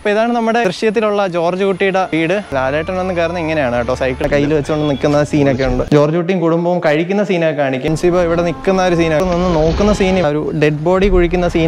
അപ്പോൾ ഇതാണ് നമ്മുടെ ദൃശ്യത്തിലുള്ള ജോർജ് കുട്ടിയുടെ വീട് ലാലേട്ടൻ എന്ന് കയറുന്ന ഇങ്ങനെയാണ് കേട്ടോ സൈക്കിൾ കയ്യിൽ വെച്ചുകൊണ്ട് നിൽക്കുന്ന സീനൊക്കെ ഉണ്ട് ജോർജ് കുട്ടിയും കുടുംബവും കഴിക്കുന്ന സീനൊക്കെ കാണിക്കും ഇൻസിബോ ഇവിടെ നിൽക്കുന്ന ഒരു സീനൊക്കെ നിന്ന് നോക്കുന്ന സീൻ ഒരു ഡെഡ് ബോഡി കുഴിക്കുന്ന scene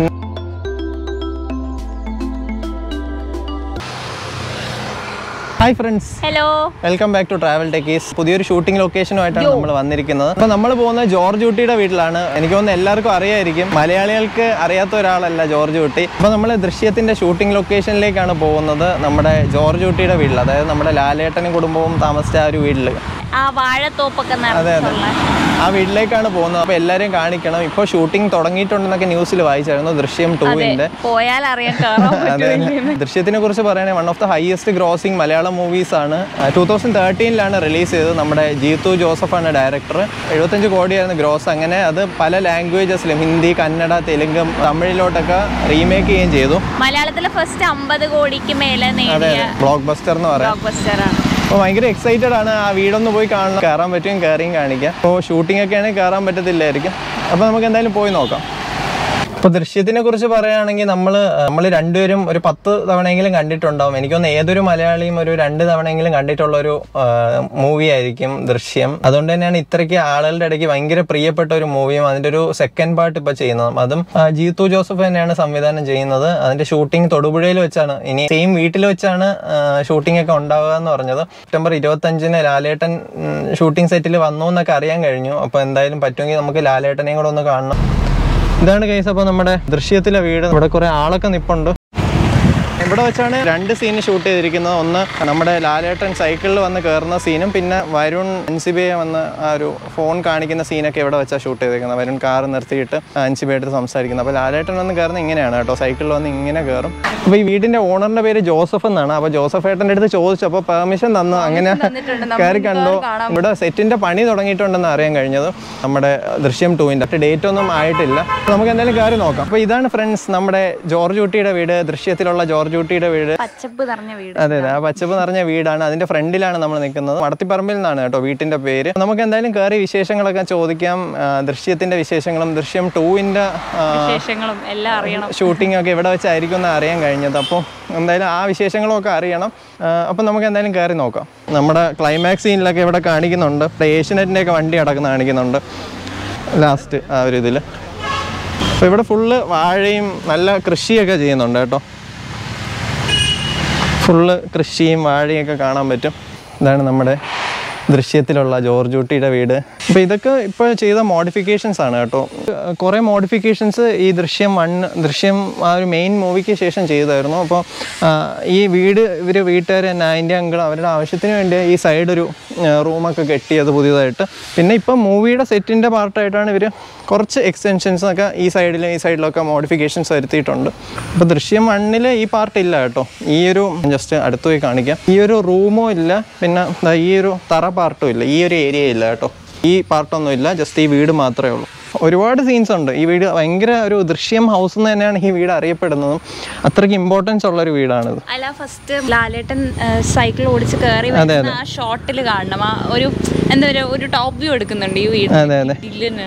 hi friends hello welcome back to travel techies പുതിയൊരു ഷൂട്ടിംഗ് ലൊക്കേഷനുമായിട്ടാണ് നമ്മൾ വന്നിരിക്കുന്നത് അപ്പോൾ നമ്മൾ പോകുന്നത് ജോർജ് കുട്ടിയുടെ വീട്ടിലാണ് എനിക്ക് തോന്നുന്നു എല്ലാവർക്കും അറിയായിരിക്കും മലയാളികൾക്ക് അറിയാത്ത ഒരാളല്ല ജോർജ് കുട്ടി അപ്പോൾ നമ്മൾ ദൃശ്യത്തിന്റെ ഷൂട്ടിംഗ് ലൊക്കേഷനിലേക്കാണ് പോകുന്നത് നമ്മുടെ ജോർജ് കുട്ടിയുടെ വീട്ടിൽ അതായത് നമ്മുടെ ലാലേട്ടനും കുടുംബവും താമസിച്ച ആ ഒരു വീട്ടിൽ ആ വാഴത്തോപ്പൊക്കെ അതെ അതെ നിറച്ചുള്ള ആ വീട്ടിലേക്കാണ് പോകുന്നത് അപ്പോൾ എല്ലാവരെയും കാണിക്കണം ഇപ്പോൾ ഷൂട്ടിംഗ് തുടങ്ങിയിട്ടുണ്ടെന്നൊക്കെ ന്യൂസിൽ വായിച്ചായിരുന്നു ദൃശ്യം ടൂവിൻ്റെ പോയാൽ അറിയാൻ കയറാൻ അതെ ദൃശ്യത്തിനെ കുറിച്ച് പറയുകയാണെങ്കിൽ one of the highest grossing Malayalam movies ആണ് ടൂ തൗസൻഡ് തേർട്ടീനിലാണ് റിലീസ് ചെയ്തത് നമ്മുടെ ജീത്തു ജോസഫാണ് ഡയറക്ടർ എഴുപത്തഞ്ച് കോടിയായിരുന്നു ഗ്രോസ് അങ്ങനെ അത് പല ലാംഗ്വേജസിലും ഹിന്ദി കന്നഡ തെലുങ്ക് തമിഴിലോട്ടൊക്കെ റീമേക്ക് ചെയ്യുകയും ചെയ്തു മലയാളത്തിലെ ഫസ്റ്റ് അമ്പത് കോടിക്ക് മേലെ അതെ നേടിയ അതെ ബ്ലോക്ക് ബസ്റ്റർ എന്ന് പറയാം ബ്ലോക്ക് ബസ്റ്ററാണ് അപ്പോൾ ഭയങ്കര എക്സൈറ്റഡ് ആണ് ആ വീടൊന്ന് പോയി കാണണം കയറാൻ പറ്റും കയറിയും കാണിക്കാം അപ്പോൾ ഷൂട്ടിംഗ് ഒക്കെ ആണെങ്കിൽ കയറാൻ പറ്റത്തില്ലായിരിക്കും അപ്പോൾ നമുക്ക് എന്തായാലും പോയി നോക്കാം ഇപ്പോൾ ദൃശ്യത്തിനെ കുറിച്ച് പറയുകയാണെങ്കിൽ നമ്മൾ നമ്മൾ രണ്ടുപേരും ഒരു പത്ത് തവണയെങ്കിലും കണ്ടിട്ടുണ്ടാവും എനിക്കൊന്ന് ഏതൊരു മലയാളിയും ഒരു രണ്ട് തവണയെങ്കിലും കണ്ടിട്ടുള്ള ഒരു മൂവി ആയിരിക്കും ദൃശ്യം അതുകൊണ്ട് തന്നെയാണ് ഇത്രയ്ക്ക് ആളുകളുടെ ഇടയ്ക്ക് ഭയങ്കര പ്രിയപ്പെട്ട ഒരു മൂവിയും അതിൻ്റെ ഒരു സെക്കൻഡ് പാർട്ട് ഇപ്പോൾ ചെയ്യുന്നത് അതും ആ, ജീത്തു ജോസഫ് തന്നെയാണ് സംവിധാനം ചെയ്യുന്നത് അതിൻ്റെ ഷൂട്ടിംഗ് തൊടുപുഴയിൽ വെച്ചാണ് ഇനി സെയിം വീട്ടിൽ വെച്ചാണ് ഷൂട്ടിംഗ് ഒക്കെ ഉണ്ടാവുക എന്ന് പറഞ്ഞത് സെപ്റ്റംബർ ഇരുപത്തഞ്ചിന് ലാലേട്ടൻ ഷൂട്ടിംഗ് സെറ്റിൽ വന്നു എന്നൊക്കെ അറിയാൻ കഴിഞ്ഞു അപ്പോൾ എന്തായാലും പറ്റുമെങ്കിൽ നമുക്ക് ലാലേട്ടനെയും കൂടെ ഒന്ന് കാണണം ഇതാണ് കേസ് അപ്പോൾ നമ്മുടെ ദൃശ്യത്തിലെ വീട് ഇവിടെ കുറെ ആളൊക്കെ നിപ്പുണ്ട് ഇവിടെ വെച്ചാണ് രണ്ട് സീൻ ഷൂട്ട് ചെയ്തിരിക്കുന്നത് ഒന്ന് നമ്മുടെ ലാലേട്ടൻ സൈക്കിളിൽ വന്ന് കയറുന്ന സീനും പിന്നെ വരുൺ അൻസിബയെ വന്ന് ആ ഒരു ഫോൺ കാണിക്കുന്ന സീനൊക്കെ ഇവിടെ വെച്ചാണ് ഷൂട്ട് ചെയ്തിരിക്കുന്നത് വരുൺ കാർ നിർത്തിയിട്ട് അൻസിബയായിട്ട് സംസാരിക്കുന്നത് അപ്പോൾ ലാലേട്ടൻ വന്ന് കയറുന്ന ഇങ്ങനെയാണ് കേട്ടോ സൈക്കിളിൽ വന്ന് ഇങ്ങനെ കയറും അപ്പോൾ ഈ വീടിൻ്റെ ഓണറിൻ്റെ പേര് ജോസഫ് എന്നാണ് അപ്പോൾ ജോസഫ് ഏട്ടൻ്റെ അടുത്ത് ചോദിച്ചു അപ്പോൾ പെർമിഷൻ തന്നു അങ്ങനെ കയറി കണ്ടോ ഇവിടെ സെറ്റിന്റെ പണി തുടങ്ങിയിട്ടുണ്ടെന്ന് അറിയാൻ കഴിഞ്ഞത് നമ്മുടെ ദൃശ്യം ടൂവിന്റെ ഡേറ്റ് ഒന്നും ആയിട്ടില്ല നമുക്ക് എന്തായാലും കയറി നോക്കാം അപ്പൊ ഇതാണ് ഫ്രണ്ട്സ് നമ്മുടെ ജോർജ് കുട്ടിയുടെ വീട് ദൃശ്യത്തിലുള്ള ജോർജ് കുട്ടിയുടെ വീട് പച്ചപ്പ് നിറഞ്ഞ വീട് അതെ അതെ ആ പച്ചപ്പ് നിറഞ്ഞ വീടാണ് അതിന്റെ ഫ്രണ്ടിലാണ് നമ്മൾ നിൽക്കുന്നത് മടത്തിപ്പറമ്പിൽ നിന്നാണ് കേട്ടോ വീട്ടിന്റെ പേര് നമുക്ക് എന്തായാലും കയറി വിശേഷങ്ങളൊക്കെ ചോദിക്കാം ആ, ദൃശ്യത്തിന്റെ വിശേഷങ്ങളും ദൃശ്യം ടൂവിന്റെ വിശേഷങ്ങളും എല്ലാം അറിയണം ഷൂട്ടിംഗ് ഒക്കെ ഇവിടെ വെച്ചായിരിക്കും എന്ന് അറിയാൻ കഴിഞ്ഞത് അപ്പോൾ എന്തായാലും ആ വിശേഷങ്ങളും ഒക്കെ അറിയണം അപ്പോൾ നമുക്ക് എന്തായാലും കയറി നോക്കാം നമ്മുടെ ക്ലൈമാക്സ് സീനിലൊക്കെ ഇവിടെ കാണിക്കുന്നുണ്ട് ഏഷ്യനെറ്റിൻ്റെ ഒക്കെ വണ്ടി അടക്കുന്ന കാണിക്കുന്നുണ്ട് ലാസ്റ്റ് ആ ഒരു ഇതിൽ അപ്പോൾ ഇവിടെ ഫുള്ള് വാഴയും നല്ല കൃഷിയൊക്കെ ചെയ്യുന്നുണ്ട് കേട്ടോ ഫുള്ള് കൃഷിയും വാഴയൊക്കെ കാണാൻ പറ്റും ഇതാണ് നമ്മുടെ ദൃശ്യത്തിലുള്ള ജോർജ് കുട്ടിയുടെ വീട് അപ്പോൾ ഇതൊക്കെ ഇപ്പോൾ ചെയ്ത മോഡിഫിക്കേഷൻസ് ആണ് കേട്ടോ കുറേ മോഡിഫിക്കേഷൻസ് ഈ ദൃശ്യം വൺ ദൃശ്യം ആ ഒരു മെയിൻ മൂവിക്ക് ശേഷം ചെയ്തായിരുന്നു അപ്പോൾ ഈ വീട് ഇവർ വീട്ടുകാർ തന്നെ അതിൻ്റെ അങ്കിൾ അവരുടെ ആവശ്യത്തിന് വേണ്ടി ഈ സൈഡ് ഒരു റൂമൊക്കെ കെട്ടിയത് പുതിയതായിട്ട് പിന്നെ ഇപ്പം മൂവിയുടെ സെറ്റിൻ്റെ പാർട്ടായിട്ടാണ് ഇവർ കുറച്ച് എക്സ്റ്റൻഷൻസ് ഒക്കെ ഈ സൈഡിലും ഈ സൈഡിലൊക്കെ മോഡിഫിക്കേഷൻസ് വരുത്തിയിട്ടുണ്ട് അപ്പോൾ ദൃശ്യം വണ്ണിൽ ഈ പാർട്ട് ഇല്ല കേട്ടോ ഈ ഒരു ജസ്റ്റ് അടുത്ത് പോയി കാണിക്കാം ഈ ഒരു റൂമോ ഇല്ല പിന്നെ ദാ ഈ ഒരു തറ പാർട്ടും ഇല്ല ഈ ഒരു ഏരിയ ഇല്ല കേട്ടോ ഈ പാർട്ടൊന്നും ഇല്ല ജസ്റ്റ് ഈ വീട് മാത്രമേ ഉള്ളൂ ഒരുപാട് സീൻസ് ഉണ്ട് ഈ വീട് ഭയങ്കര ഒരു ദൃശ്യം ഹൗസ് എന്ന് തന്നെയാണ് ഈ വീട് അറിയപ്പെടുന്നതും അത്രയ്ക്ക് ഇമ്പോർട്ടൻസ് ഉള്ള ഒരു വീടാണിത് അല്ല ഫസ്റ്റ് ലാലേട്ടൻ സൈക്കിൾ ഓടിച്ച് കയറി അതെ, വരുന്ന ആ ഷോട്ടിൽ കാണണം ആ ഒരു എന്താ പറയുക ഒരു ടോപ്പ് വ്യൂ എടുക്കുന്നുണ്ട് ഈ വീട് അതെ അതെ ഇതിലിന്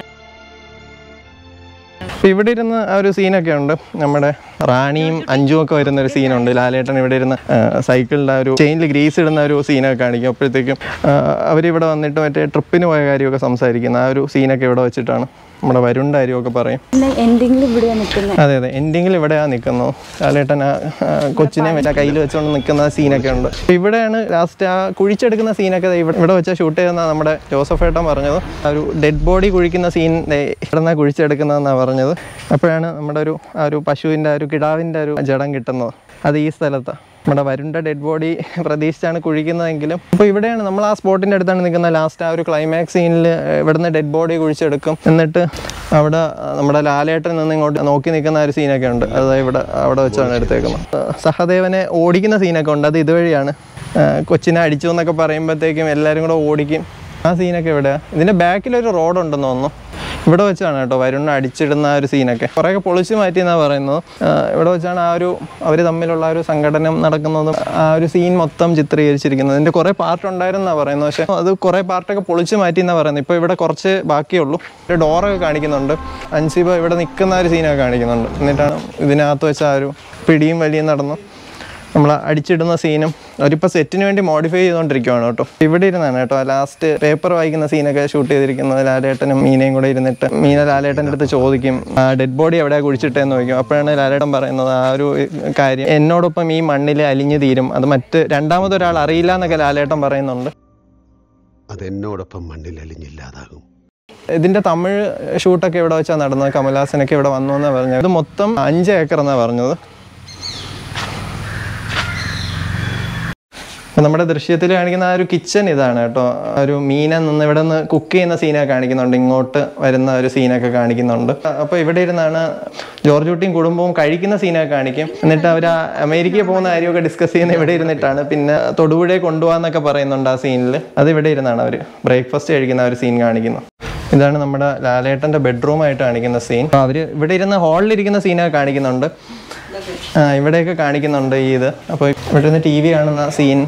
അപ്പോൾ ഇവിടെ ഇരുന്ന് ആ ഒരു സീനൊക്കെ ഉണ്ട് നമ്മുടെ റാണിയും അഞ്ചും ഒക്കെ വരുന്ന ഒരു സീനുണ്ട് ലാലേട്ടൻ ഇവിടെ ഇരുന്ന് സൈക്കിളിൻ്റെ ആ ഒരു ചെയിനിൽ ഗ്രീസ് ഇടുന്ന ഒരു സീനൊക്കെ കാണിക്കും അപ്പോഴത്തേക്കും അവരിവിടെ വന്നിട്ട് മറ്റേ ട്രിപ്പിന് പോയ കാര്യമൊക്കെ സംസാരിക്കുന്ന ആ ഒരു സീനൊക്കെ ഇവിടെ വെച്ചിട്ടാണ് നമ്മുടെ വരുണിൻ്റെ കാര്യമൊക്കെ പറയും എൻഡിങ്ങിൽ ഇവിടെ നിൽക്കുന്നത് അതെ അതെ എൻഡിങ്ങിൽ ഇവിടെയാണ് നിൽക്കുന്നത് ലാലേട്ടൻ ആ ആ, കൊച്ചിനെ മറ്റേ കയ്യിൽ വെച്ചുകൊണ്ട് നിൽക്കുന്ന സീനൊക്കെ ഉണ്ട് അപ്പോൾ ഇവിടെയാണ് ലാസ്റ്റ് ആ കുഴിച്ചെടുക്കുന്ന സീനൊക്കെ ദേ ഇവിടെ ഇവിടെ വെച്ചാൽ ഷൂട്ട് ചെയ്തെന്നാണ് നമ്മുടെ ജോസഫ് ഏട്ടൻ പറഞ്ഞത് ആ ഒരു ഡെഡ് ബോഡി കുഴിക്കുന്ന സീൻ ഇവിടെ നിന്നാണ് കുഴിച്ചെടുക്കുന്നതെന്നാണ് പറഞ്ഞത് അപ്പോഴാണ് നമ്മുടെ ഒരു ആ ഒരു പശുവിൻ്റെ ആ ഒരു കിടാവിൻ്റെ ഒരു ജഡം കിട്ടുന്നത് അത് ഈ സ്ഥലത്താണ് നമ്മുടെ വരുണ്ട ഡെഡ് ബോഡി പ്രതീക്ഷിച്ചാണ് കുഴിക്കുന്നതെങ്കിലും അപ്പോൾ ഇവിടെയാണ് നമ്മൾ ആ സ്പോട്ടിൻ്റെ അടുത്താണ് നിൽക്കുന്നത് ലാസ്റ്റ് ആ ഒരു ക്ലൈമാക്സ് സീനിൽ ഇവിടുന്ന് ഡെഡ് ബോഡി കുഴിച്ചെടുക്കും എന്നിട്ട് അവിടെ നമ്മുടെ ലാലേട്ടൻ നിന്ന് ഇങ്ങോട്ട് നോക്കി നിൽക്കുന്ന ആ ഒരു സീനൊക്കെ ഉണ്ട് അത് ഇവിടെ അവിടെ വെച്ചാണ് എടുത്തേക്കുന്നത് ആ, സഹദേവനെ ഓടിക്കുന്ന സീനൊക്കെ ഉണ്ട് അത് ഇതുവഴിയാണ് ആ, കൊച്ചിനെ അടിച്ചു എന്നൊക്കെ പറയുമ്പോഴത്തേക്കും എല്ലാവരും കൂടെ ഓടിക്കും ആ സീനൊക്കെ എവിടെയാണ് ഇതിൻ്റെ ബാക്കിലൊരു റോഡ് ഉണ്ടെന്ന് തോന്നുന്നു ഇവിടെ വെച്ചാണ് കേട്ടോ വരുണ്ണ അടിച്ചിടുന്ന ആ ഒരു സീനൊക്കെ കുറേയൊക്കെ പൊളിച്ചു മാറ്റി എന്നാണ് പറയുന്നത് ആ, ഇവിടെ വെച്ചാണ് ആ ഒരു അവർ തമ്മിലുള്ള ആ ഒരു സംഘടനം നടക്കുന്നതും ആ ഒരു സീൻ മൊത്തം ചിത്രീകരിച്ചിരിക്കുന്നത് ഇതിൻ്റെ കുറേ പാർട്ട് ഉണ്ടായിരുന്നാണ് പറയുന്നത് പക്ഷേ അത് കുറേ പാർട്ടൊക്കെ പൊളിച്ചു മാറ്റി എന്നാണ് പറയുന്നത് ഇപ്പോൾ ഇവിടെ കുറച്ച് ബാക്കിയുള്ളൂ ഒരു ഡോറൊക്കെ കാണിക്കുന്നുണ്ട് അൻസിബ ഇവിടെ നിൽക്കുന്ന ഒരു സീനൊക്കെ കാണിക്കുന്നുണ്ട് എന്നിട്ടാണ് ഇതിനകത്ത് വെച്ച ആ ഒരു പിടിയും വലിയും നടന്നു നമ്മൾ അടിച്ചിടുന്ന സീനും അവരിപ്പോൾ സെറ്റിന് വേണ്ടി മോഡിഫൈ ചെയ്തുകൊണ്ടിരിക്കുവാണ് കേട്ടോ ഇവിടെ ഇരുന്നാണ് കേട്ടോ ലാസ്റ്റ് പേപ്പർ വായിക്കുന്ന സീനൊക്കെ ഷൂട്ട് ചെയ്തിരിക്കുന്നത് ലാലേട്ടനും മീനയും കൂടെ ഇരുന്നിട്ട് മീന ലാലേട്ടൻ്റെ അടുത്ത് ചോദിക്കും ഡെഡ് ബോഡി എവിടെയാണ് കുഴിച്ചിട്ടേന്ന് ചോദിക്കും അപ്പോഴാണ് ലാലേട്ടൻ പറയുന്നത് ആ ഒരു കാര്യം എന്നോടൊപ്പം ഈ മണ്ണിൽ അലിഞ്ഞു തീരും അത് മറ്റ് രണ്ടാമതൊരാൾ അറിയില്ല എന്നൊക്കെ ലാലേട്ടൻ പറയുന്നുണ്ട് അതെന്നോടൊപ്പം മണ്ണിൽ അലിഞ്ഞില്ലാതാകും ഇതിന്റെ തമിഴ് ഷൂട്ടൊക്കെ ഇവിടെ വെച്ചാൽ നടന്നത് കമൽഹാസനൊക്കെ ഇവിടെ വന്നു എന്നാണ് പറഞ്ഞത് ഇത് മൊത്തം അഞ്ച് ഏക്കർ എന്നാണ് പറഞ്ഞത് അപ്പൊ നമ്മുടെ ദൃശ്യത്തിൽ കാണിക്കുന്ന ആ ഒരു കിച്ചൺ ഇതാണ് കേട്ടോ ആ ഒരു മീന നിന്ന് ഇവിടെ നിന്ന് കുക്ക് ചെയ്യുന്ന സീനൊക്കെ കാണിക്കുന്നുണ്ട് ഇങ്ങോട്ട് വരുന്ന ഒരു സീനൊക്കെ കാണിക്കുന്നുണ്ട് അപ്പോൾ ഇവിടെ ഇരുന്നാണ് ജോർജ് കുട്ടിയും കുടുംബവും കഴിക്കുന്ന സീനൊക്കെ കാണിക്കും എന്നിട്ട് അവർ അമേരിക്കയിൽ പോകുന്ന കാര്യമൊക്കെ ഡിസ്കസ് ചെയ്യുന്ന ഇവിടെ ഇരുന്നിട്ടാണ് പിന്നെ തൊടുപുഴയെ കൊണ്ടുപോകാന്നൊക്കെ പറയുന്നുണ്ട് ആ സീനിൽ അത് ഇവിടെ ഇരുന്നാണ് അവർ ബ്രേക്ക്ഫാസ്റ്റ് കഴിക്കുന്ന ആ ഒരു സീൻ കാണിക്കുന്നത് ഇതാണ് നമ്മുടെ ലാലേട്ടൻ്റെ ബെഡ്റൂം ആയിട്ട് കാണിക്കുന്ന സീൻ അവർ ഇവിടെ ഇരുന്ന് ഹാളിലിരിക്കുന്ന സീനൊക്കെ കാണിക്കുന്നുണ്ട് ആ, ഇവിടെയൊക്കെ കാണിക്കുന്നുണ്ട് ഈ ഇത് അപ്പോൾ ഇവിടെ നിന്ന് ടി വി കാണുന്ന സീൻ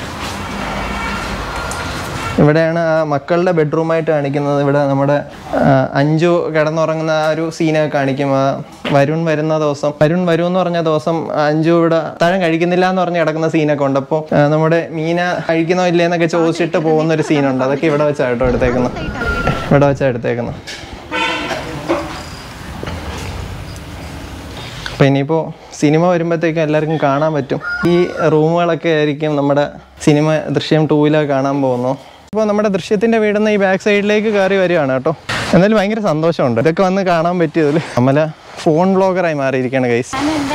ഇവിടെയാണ് ആ മക്കളുടെ ബെഡ്റൂമായിട്ട് കാണിക്കുന്നത് ഇവിടെ നമ്മുടെ ആ, അഞ്ചു കിടന്നുറങ്ങുന്ന ആ ഒരു സീനൊക്കെ കാണിക്കും ആ വരുൺ വരുന്ന ദിവസം വരുൺ വരും എന്ന് പറഞ്ഞ ദിവസം അഞ്ചു ഇവിടെ താഴെ കഴിക്കുന്നില്ല എന്ന് പറഞ്ഞ് കിടക്കുന്ന സീനൊക്കെ ഉണ്ട് അപ്പോൾ ആ, നമ്മുടെ മീന കഴിക്കുന്നോ ഇല്ലേ എന്നൊക്കെ ചോദിച്ചിട്ട് പോകുന്ന ഒരു സീനുണ്ട് അതൊക്കെ ഇവിടെ വെച്ചാട്ടോ എടുത്തേക്കുന്നത് ഇവിടെ വെച്ചാ എടുത്തേക്കുന്നത് അപ്പോൾ ഇനിയിപ്പോൾ സിനിമ വരുമ്പോഴത്തേക്കും എല്ലാവർക്കും കാണാൻ പറ്റും ഈ റൂമുകളൊക്കെ ആയിരിക്കും നമ്മുടെ സിനിമ ദൃശ്യം ടൂവിലൊക്കെ കാണാൻ പോകുന്നു അപ്പോൾ നമ്മുടെ ദൃശ്യത്തിൻ്റെ വീടിന്ന് ഈ ബാക്ക് സൈഡിലേക്ക് കയറി വരികയാണ് കേട്ടോ എന്നാലും ഭയങ്കര സന്തോഷമുണ്ട് ഇതൊക്കെ വന്ന് കാണാൻ പറ്റിയതിൽ അമല ഫോൺ ബ്ലോഗറായി മാറിയിരിക്കുകയാണ് ഗൈസ്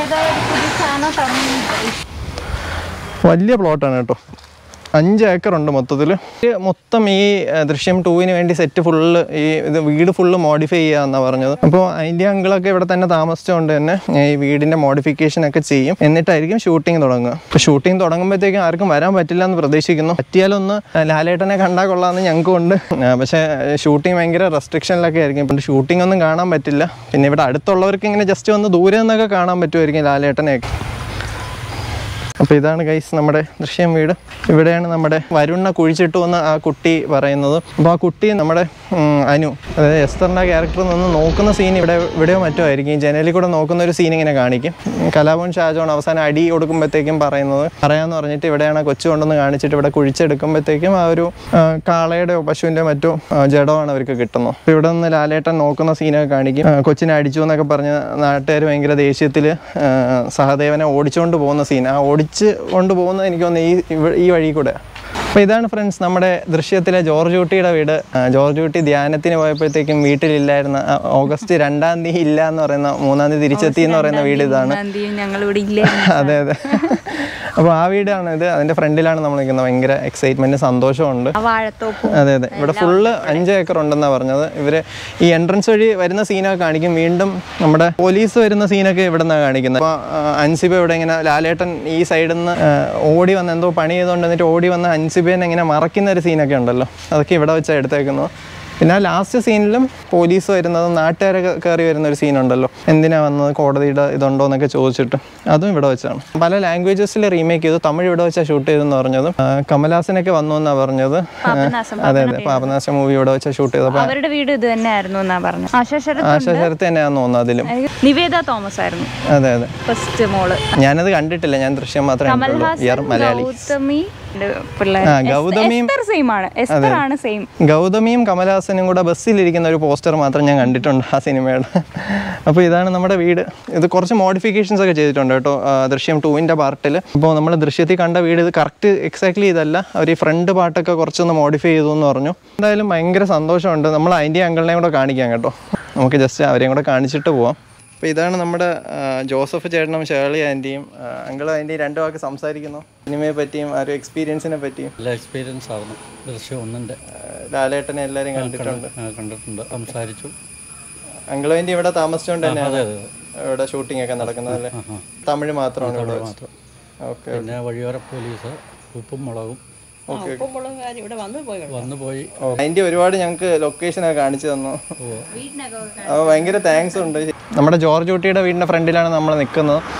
വലിയ പ്ലോട്ടാണ് കേട്ടോ അഞ്ച് ഏക്കറുണ്ട് മൊത്തത്തിൽ മൊത്തം ഈ ആ, ദൃശ്യം ടൂവിന് വേണ്ടി സെറ്റ് ഫുള്ള് ഈ ഇത് വീട് ഫുള്ള് മോഡിഫൈ ചെയ്യാന്നാണ് പറഞ്ഞത് അപ്പോൾ അതിൻ്റെ അങ്കിളൊക്കെ ഇവിടെ തന്നെ താമസിച്ചുകൊണ്ട് തന്നെ ഈ വീടിൻ്റെ മോഡിഫിക്കേഷൻ ഒക്കെ ചെയ്യും എന്നിട്ടായിരിക്കും ഷൂട്ടിംഗ് തുടങ്ങുക അപ്പോൾ ഷൂട്ടിംഗ് തുടങ്ങുമ്പോഴത്തേക്കും ആർക്കും വരാൻ പറ്റില്ല എന്ന് പ്രതീക്ഷിക്കുന്നു പറ്റിയാലൊന്ന് ലാലേട്ടനെ കണ്ടാൽ കൊള്ളാമെന്ന് ഞങ്ങൾക്കുണ്ട് ആ, പക്ഷേ ഷൂട്ടിംഗ് ഭയങ്കര റെസ്ട്രിക്ഷനിലൊക്കെ ആയിരിക്കും ഇപ്പം ഷൂട്ടിംഗ് ഒന്നും കാണാൻ പറ്റില്ല പിന്നെ ഇവിടെ അടുത്തുള്ളവർക്ക് ഇങ്ങനെ ജസ്റ്റ് ഒന്ന് ദൂരെ നിന്നൊക്കെ കാണാൻ പറ്റുമായിരിക്കും ലാലേട്ടനെയൊക്കെ അപ്പോൾ ഇതാണ് ഗൈസ് നമ്മുടെ ദൃശ്യം വീട് ഇവിടെയാണ് നമ്മുടെ വരുണ്ണ കുഴിച്ചിട്ടു എന്ന് ആ കുട്ടി പറയുന്നത് അപ്പോൾ ആ കുട്ടി നമ്മുടെ ഉം, അനു അതായത് എസ്തറിൻ്റെ ക്യാരക്ടർ നിന്ന് നോക്കുന്ന സീൻ ഇവിടെ ഇവിടെയോ മറ്റോ ആയിരിക്കും ഈ ജനലിൽ കൂടെ നോക്കുന്ന ഒരു സീൻ ഇങ്ങനെ കാണിക്കും ഉം, കലാഭവൻ ഷാജോൺ അവസാനം അടി കൊടുക്കുമ്പോഴത്തേക്കും പറയുന്നത് പറയാമെന്ന് പറഞ്ഞിട്ട് ഇവിടെയാണ് ആ കൊച്ചു കൊണ്ടൊന്ന് കാണിച്ചിട്ട് ഇവിടെ കുഴിച്ചെടുക്കുമ്പോഴത്തേക്കും ആ ഒരു ആ, കാളയുടെയോ പശുവിൻ്റെ മറ്റോ ആ, ജഡമാണ് അവർക്ക് കിട്ടുന്നത് അപ്പോൾ ഇവിടെ നിന്ന് ലാലേട്ടൻ നോക്കുന്ന സീനൊക്കെ കാണിക്കും ആ, കൊച്ചിനെ അടിച്ചു എന്നൊക്കെ പറഞ്ഞ് നാട്ടുകാർ ഭയങ്കര ദേഷ്യത്തിൽ സഹദേവനെ ഓടിച്ചുകൊണ്ട് പോകുന്ന സീൻ ആ ഓടിച്ച് കൊണ്ടുപോകുന്നത് എനിക്ക് തോന്നുന്നു ഈ ഇവ- ഈ വഴി കൂടെ അപ്പോൾ ഇതാണ് ഫ്രണ്ട്സ് നമ്മുടെ ദൃശ്യത്തിലെ ജോർജ് കുട്ടിയുടെ വീട് ആ, ജോർജ് കുട്ടി ധ്യാനത്തിന് പോയപ്പോഴത്തേക്കും വീട്ടിലില്ലായിരുന്ന ആ, ഓഗസ്റ്റ് രണ്ടാം തീയതി ഇല്ല എന്ന് പറയുന്ന മൂന്നാം തീയതി തിരിച്ചെത്തി എന്ന് പറയുന്ന വീട് ഇതാണ് ഞങ്ങൾ ഇവിടെ ഇല്ലേ അതെ അതെ അപ്പോൾ ആ വീടാണ് ഇത് അതിൻ്റെ ഫ്രണ്ടിലാണ് നമ്മൾ നിൽക്കുന്നത് ഭയങ്കര എക്സൈറ്റ്മെൻറ്റ് സന്തോഷമുണ്ട് ആ വാഴത്തോപ്പും അതെ അതെ ഇവിടെ ഫുള്ള് അഞ്ച് ഏക്കർ ഉണ്ടെന്നാണ് പറഞ്ഞത് ഇവര് ഈ എൻട്രൻസ് വഴി വരുന്ന സീനൊക്കെ കാണിക്കും വീണ്ടും നമ്മുടെ പോലീസ് വരുന്ന സീനൊക്കെ ഇവിടെ നിന്നാണ് കാണിക്കുന്നത് അപ്പോൾ അൻസിബ ഇവിടെ ഇങ്ങനെ ലാലേട്ടൻ ഈ സൈഡിൽ നിന്ന് ഓടി വന്ന് എന്തോ പണി ചെയ്തുകൊണ്ട് എന്നിട്ട് ഓടി വന്ന് അൻസിബേനെ ഇങ്ങനെ മറക്കുന്ന ഒരു സീനൊക്കെ ഉണ്ടല്ലോ അതൊക്കെ ഇവിടെ വെച്ചാണ് എടുത്തേക്കുന്നത് പിന്നെ ആ ലാസ്റ്റ് സീനിലും പോലീസ് വരുന്നതും നാട്ടുകാരൊക്കെ കയറി വരുന്ന ഒരു സീനുണ്ടല്ലോ എന്തിനാ വന്നത് കോടതിയുടെ ഇതുണ്ടോ എന്നൊക്കെ ചോദിച്ചിട്ട് അതും ഇവിടെ വെച്ചാണ് പല ലാംഗ്വേജസിൽ റീമേക്ക് ചെയ്തു തമിഴ് ഇവിടെ വെച്ചാൽ ഷൂട്ട് ചെയ്തെന്ന് പറഞ്ഞത് ആ, കമലഹാസനൊക്കെ വന്നു എന്നാണ് പറഞ്ഞത് പാപനാശം അതെ അതെ പാപനാശ മൂവി ഇവിടെ വെച്ചാൽ ഷൂട്ട് ചെയ്തപ്പോൾ അവരുടെ വീട് ഇത് തന്നെ ആയിരുന്നു എന്നാ പറഞ്ഞു ആശാ ശരത് ആശാ ശരത്ത് തന്നെയാണെന്ന് തോന്നുന്നു അതിലും നിവേദ തോമസ് ആയിരുന്നു അതെ അതെ ഫസ്റ്റ് മോള് ഞാനത് കണ്ടിട്ടില്ല ഞാൻ ദൃശ്യം മാത്രമേ കണ്ടുള്ളൂ ഇയർ കമൽഹാസൻ മലയാളി ഗൗതമി പിള്ളേർ ആ ഗൗതമിയും എസ്തർ സെയിം ആണ് എസ്തർ ആണ് സെയിം ഗൗതമിയും കമലഹാസനും കൂടെ ബസ്സിലിരിക്കുന്ന ഒരു പോസ്റ്റർ മാത്രം ഞാൻ കണ്ടിട്ടുണ്ട് ആ സിനിമയുടെ അപ്പോൾ ഇതാണ് നമ്മുടെ വീട് ഇത് കുറച്ച് മോഡിഫിക്കേഷൻസ് ഒക്കെ ചെയ്തിട്ടുണ്ട് കേട്ടോ ആ, ദൃശ്യം ടൂവിൻ്റെ പാർട്ടിൽ അപ്പോൾ നമ്മൾ ദൃശ്യത്തിൽ കണ്ട വീട് ഇത് കറക്റ്റ് എക്സാക്ട്ലി ഇതല്ല അവർ ഈ ഫ്രണ്ട് പാർട്ടൊക്കെ കുറച്ചൊന്ന് മോഡിഫൈ ചെയ്തു എന്ന് പറഞ്ഞു എന്തായാലും ഭയങ്കര സന്തോഷമുണ്ട് നമ്മൾ അതിൻ്റെ അങ്കിളിനെയും കൂടെ കാണിക്കാം കേട്ടോ നമുക്ക് ജസ്റ്റ് അവരെയും കൂടെ കാണിച്ചിട്ട് പോവാം അപ്പോൾ ഇതാണ് നമ്മുടെ ആ, ജോസഫ് ചേട്ടനും ഷേർലി ആൻറ്റിയും അങ്കിളും ആൻറ്റിയും രണ്ട് വാക്ക് സംസാരിക്കുന്നു സിനിമയെ പറ്റിയും ആ ഒരു എക്സ്പീരിയൻസിനെ പറ്റിയും നല്ല എക്സ്പീരിയൻസ് ആവുന്നു ദൃശ്യം ഒന്നിൻ്റെ ആ, ലാലേട്ടനെ എല്ലാവരും കണ്ടിട്ടുണ്ട് കണ്ടിട്ടുണ്ട് സംസാരിച്ചു അങ്കിളും ആൻറ്റി ഇവിടെ താമസിച്ചുകൊണ്ട് അതെ തന്നെയാണ് അതെ ഇവിടെ ഷൂട്ടിംഗ് ഒക്കെ നടക്കുന്നത് അല്ലേ തമിഴ് മാത്രമാണ് ഇവിടെ മാത്രം ഓക്കെ പിന്നെ വഴിയോര പോലീസ് ഉപ്പും മുളകും ഓക്കെ വന്നു പോയി അതിൻ്റെ ഒരുപാട് ഞങ്ങൾക്ക് ലൊക്കേഷനൊക്കെ കാണിച്ചു തന്നു അപ്പോൾ ഭയങ്കര താങ്ക്സ് ഉണ്ട് നമ്മുടെ ജോർജ് കുട്ടിയുടെ വീടിൻ്റെ ഫ്രണ്ടിലാണ് നമ്മൾ നിൽക്കുന്നത്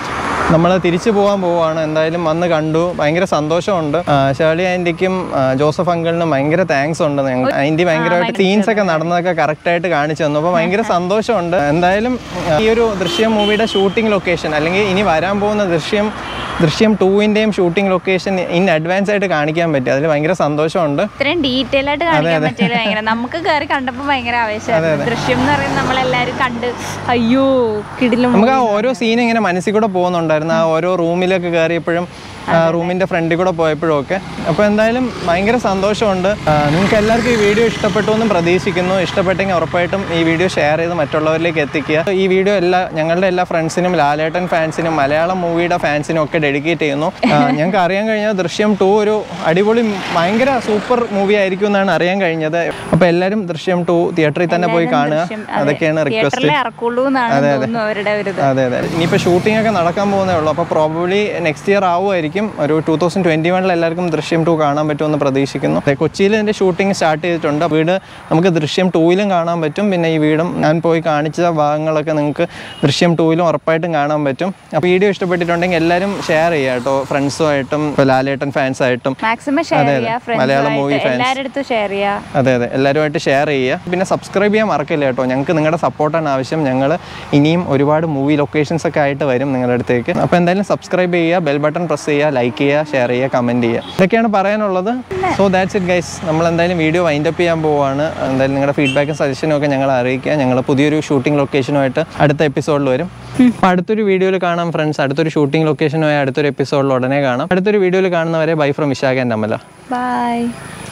നമ്മൾ തിരിച്ചു പോകാൻ പോവുകയാണ് എന്തായാലും വന്ന് കണ്ടു ഭയങ്കര സന്തോഷമുണ്ട് ആ, ഷേർലി ആൻറ്റിക്കും ആ, ജോസഫ് അങ്കിളിനും ഭയങ്കര താങ്ക്സ് ഉണ്ട് ഞങ്ങൾ ആൻറ്റി ഭയങ്കരമായിട്ട് സീൻസ് ഒക്കെ നടന്നതൊക്കെ കറക്റ്റായിട്ട് കാണിച്ചു തന്നു അപ്പോൾ ഭയങ്കര സന്തോഷമുണ്ട് എന്തായാലും ആ, ഈ ഒരു ദൃശ്യം മൂവിയുടെ ഷൂട്ടിംഗ് ലൊക്കേഷൻ അല്ലെങ്കിൽ ഇനി വരാൻ പോകുന്ന ദൃശ്യം ദൃശ്യം ടൂവിൻ്റെയും ഷൂട്ടിംഗ് ലൊക്കേഷൻ ഇൻ അഡ്വാൻസ് ആയിട്ട് കാണിക്കാൻ പറ്റി അതിൽ ഭയങ്കര സന്തോഷമുണ്ട് ഇത്രയും ഡീറ്റെയിൽ ആയിട്ട് കാണിക്കാൻ പറ്റില്ല ഭയങ്കര നമുക്ക് കയറി കണ്ടപ്പോൾ ഭയങ്കര ആവേശമായിരുന്നു ദൃശ്യം എന്ന് പറയുന്നത് നമ്മളെല്ലാവരും കണ്ട് അയ്യോ കിടിലും നമുക്ക് ആ ഓരോ സീൻ ഇങ്ങനെ മനസ്സിൽ കൂടെ പോകുന്നുണ്ടായിരുന്നു ആ ഓരോ റൂമിലൊക്കെ കയറിയപ്പോഴും ആ റൂമിന്റെ ഫ്രണ്ടിൽ കൂടെ പോയപ്പോഴും ഒക്കെ അപ്പോൾ എന്തായാലും ഭയങ്കര സന്തോഷമുണ്ട് ആ, നിങ്ങൾക്ക് എല്ലാവർക്കും ഈ വീഡിയോ ഇഷ്ടപ്പെട്ടു എന്നും പ്രതീക്ഷിക്കുന്നു ഇഷ്ടപ്പെട്ടെങ്കിൽ ഉറപ്പായിട്ടും ഈ വീഡിയോ ഷെയർ ചെയ്ത് മറ്റുള്ളവരിലേക്ക് എത്തിക്കുക ഈ വീഡിയോ എല്ലാ ഞങ്ങളുടെ എല്ലാ ഫ്രണ്ട്സിനും ലാലേട്ടൻ ഫാൻസിനും മലയാളം മൂവിയുടെ ഫാൻസിനും ഒക്കെ ഡെഡിക്കേറ്റ് ചെയ്യുന്നു ആ, ഞങ്ങൾക്ക് അറിയാൻ കഴിഞ്ഞത് ദൃശ്യം ടു ഒരു അടിപൊളി ഭയങ്കര സൂപ്പർ മൂവി ആയിരിക്കും എന്നാണ് അറിയാൻ കഴിഞ്ഞത് അപ്പോൾ എല്ലാവരും ദൃശ്യം ടു തിയേറ്ററിൽ തന്നെ പോയി കാണുക അതൊക്കെയാണ് റിക്വസ്റ്റ് തിയേറ്ററിലെ ഇറക്കുള്ളൂ എന്നാണ് തോന്നുന്നു അവരുടെ ഒരു ഇത് അതെ അതെ ഇനിയിപ്പോൾ ഷൂട്ടിംഗ് ഒക്കെ നടക്കാൻ പോകുന്നേ ഉള്ളൂ അപ്പോൾ പ്രോബബ്ലി നെക്സ്റ്റ് ഇയർ ആവുമായിരിക്കും ഒരു ടൂ തൗസൻഡ് ട്വൻറ്റി വണ്ണിൽ എല്ലാവർക്കും ദൃശ്യം ടു കാണാൻ പറ്റുമെന്ന് പ്രതീക്ഷിക്കുന്നു അതെ, കൊച്ചിയിൽ ഇതിൻ്റെ ഷൂട്ടിംഗ് സ്റ്റാർട്ട് ചെയ്തിട്ടുണ്ട് വീട് നമുക്ക് ദൃശ്യം ടൂയിലും കാണാൻ പറ്റും പിന്നെ ഈ വീടും ഞാൻ പോയി കാണിച്ച ഭാഗങ്ങളൊക്കെ നിങ്ങൾക്ക് ദൃശ്യം ടൂയിലും ഉറപ്പായിട്ടും കാണാൻ പറ്റും അപ്പോൾ വീഡിയോ ഇഷ്ടപ്പെട്ടിട്ടുണ്ടെങ്കിൽ എല്ലാവരും ഷെയർ ചെയ്യുക കേട്ടോ ഫ്രണ്ട്സുമായിട്ടും ഇപ്പോൾ ലാലേട്ടൻ ഫാൻസായിട്ടും മാക്സിമം ഷെയർ അതെ, ചെയ്യുക മലയാളം movie ഫ്രണ്ട്സുമായിട്ട് fans. എല്ലാവരുടെ അടുത്തും ഷെയർ ചെയ്യുക അതെ അതെ എല്ലാവരുമായിട്ട് ഷെയർ ചെയ്യുക പിന്നെ സബ്സ്ക്രൈബ് ചെയ്യാൻ മറക്കില്ല കേട്ടോ ഞങ്ങൾക്ക് നിങ്ങളുടെ സപ്പോർട്ടാണ് ആവശ്യം ഞങ്ങൾ ഇനിയും ഒരുപാട് മൂവി ലൊക്കേഷൻസ് ഒക്കെ ആയിട്ട് വരും നിങ്ങളുടെ അടുത്തേക്ക് അപ്പോൾ എന്തായാലും സബ്സ്ക്രൈബ് ചെയ്യുക ബെൽ ബട്ടൺ പ്രസ് ചെയ്യുക ലൈക്ക് ചെയ്യുക ഷെയർ ചെയ്യുക കമൻറ്റ് ചെയ്യുക ഇതൊക്കെയാണ് പറയാനുള്ളത് സോ ദാറ്റ്സ് ഇറ്റ് ഗൈസ് നമ്മൾ എന്തായാലും വീഡിയോ വൈൻഡ് അപ്പ് ചെയ്യാൻ പോവുകയാണ് എന്തായാലും നിങ്ങളുടെ ഫീഡ്ബാക്കും സജഷനും ഒക്കെ ഞങ്ങൾ അറിയിക്കുക ഞങ്ങൾ പുതിയൊരു ഷൂട്ടിംഗ് ലൊക്കേഷനുമായിട്ട് അടുത്ത എപ്പിസോഡിൽ വരും അപ്പോൾ അടുത്തൊരു വീഡിയോയിൽ കാണാം ഫ്രണ്ട്സ് അടുത്തൊരു ഷൂട്ടിംഗ് ലൊക്കേഷനുമായി അടുത്തൊരു എപ്പിസോഡിൽ ഉടനെ കാണാം അടുത്തൊരു വീഡിയോയിൽ കാണുന്നവരെ ബൈ ഫ്രം വിശാഖ എൻ്റെ അമ്മല ബൈ